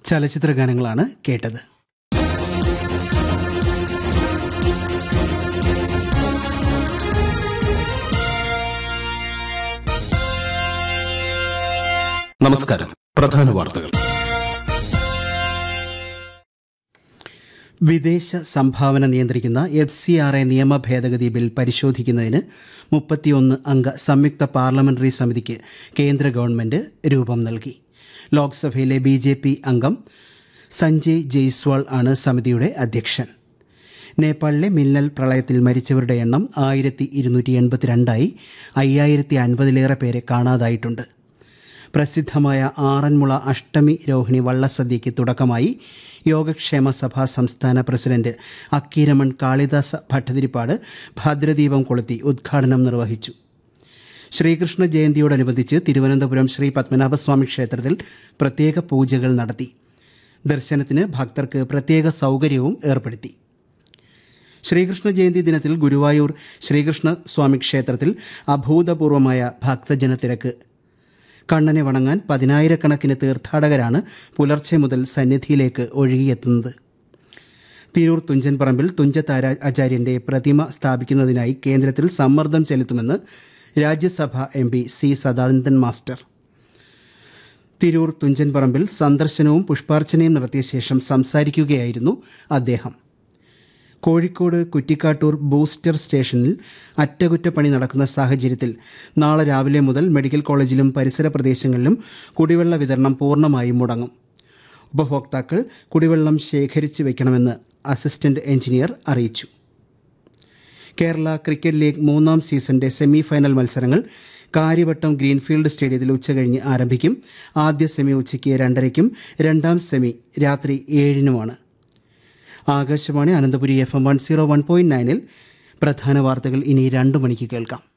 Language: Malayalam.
ചലച്ചിത്ര ഗാനങ്ങളാണ് കേട്ടത് നമസ്കാരം പ്രധാന വാർത്തകൾ വിദേശ സംഭാവന നിയന്ത്രിക്കുന്ന എഫ് സി ആർ എ നിയമ ഭേദഗതി ബിൽ പരിശോധിക്കുന്നതിന് മുപ്പത്തിയൊന്ന് അംഗ സംയുക്ത പാർലമെന്ററി സമിതിക്ക് കേന്ദ്ര ഗവൺമെന്റ് രൂപം നൽകി ലോക്സഭയിലെ ബി ജെ പി അംഗം സഞ്ജയ് ജയ്സ്വാൾ ആണ് സമിതിയുടെ അധ്യക്ഷൻ നേപ്പാളിലെ മിന്നൽ പ്രളയത്തിൽ മരിച്ചവരുടെ എണ്ണം ആയിരത്തി ഇരുന്നൂറ്റി എൺപത്തിരണ്ടായി അയ്യായിരത്തി അൻപതിലേറെ പേരെ കാണാതായിട്ടുണ്ട് പ്രസിദ്ധമായ ആറന്മുള അഷ്ടമി രോഹിണി വള്ളസദ്യയ്ക്ക് തുടക്കമായി യോഗക്ഷേമ സഭാ സംസ്ഥാന പ്രസിഡന്റ് അക്കീരമൺ കാളിദാസ ഭട്ടതിരിപ്പാട് ഭദ്രദീപം കൊളുത്തി ഉദ്ഘാടനം നിർവഹിച്ചു ശ്രീകൃഷ്ണ ജയന്തിയോടനുബന്ധിച്ച് തിരുവനന്തപുരം ശ്രീ പത്മനാഭസ്വാമി ക്ഷേത്രത്തിൽ പ്രത്യേക പൂജകൾ നടത്തി ദർശനത്തിന് ഭക്തർക്ക് പ്രത്യേക സൗകര്യവും ഏർപ്പെടുത്തി ശ്രീകൃഷ്ണ ജയന്തി ദിനത്തിൽ ഗുരുവായൂർ ശ്രീകൃഷ്ണ സ്വാമി ക്ഷേത്രത്തിൽ അഭൂതപൂർവമായ ഭക്തജന തിരക്ക് കണ്ണനെ വണങ്ങാൻ പതിനായിരക്കണക്കിന് തീർത്ഥാടകരാണ് പുലർച്ചെ മുതൽ സന്നിധിയിലേക്ക് ഒഴുകിയെത്തുന്നത് തിരൂർ തുഞ്ചൻ പറമ്പിൽ തുഞ്ചത്താര ആചാര്യന്റെ പ്രതിമ സ്ഥാപിക്കുന്നതിനായി കേന്ദ്രത്തിൽ സമ്മർദ്ദം ചെലുത്തുമെന്ന് Rajya Sabha M P C Sadanandan master Tirur Thunchan പറമ്പിൽ സന്ദർശനവും പുഷ്പാർച്ചനയും നടത്തിയ ശേഷം സംസാരിക്കുകയായിരുന്നു അദ്ദേഹം കോഴിക്കോട് കുറ്റിക്കാട്ടൂർ ബൂസ്റ്റർ സ്റ്റേഷനിൽ അറ്റകുറ്റപ്പണി നടക്കുന്ന സാഹചര്യത്തിൽ നാളെ രാവിലെ മുതൽ മെഡിക്കൽ കോളേജിലും പരിസര പ്രദേശങ്ങളിലും കുടിവെള്ള വിതരണം പൂർണ്ണമായും മുടങ്ങും ഉപഭോക്താക്കൾ കുടിവെള്ളം ശേഖരിച്ചു വയ്ക്കണമെന്ന് അസിസ്റ്റന്റ് എഞ്ചിനീയർ അറിയിച്ചു കേരള ക്രിക്കറ്റ് ലീഗ് മൂന്നാം സീസണിന്റെ സെമി ഫൈനൽ മത്സരങ്ങൾ കാര്യവട്ടം ഗ്രീൻഫീൽഡ് സ്റ്റേഡിയത്തിൽ ഉച്ചകഴിഞ്ഞ് ആരംഭിക്കും ആദ്യ സെമി ഉച്ചയ്ക്ക് രണ്ടരയ്ക്കും രണ്ടാം സെമി രാത്രി ഏഴിനുമാണ് Akashvani Ananthapuri F M one zero one point നയനിൽ പ്രധാന വാർത്തകൾ ഇനി രണ്ടു മണിക്ക് കേൾക്കാം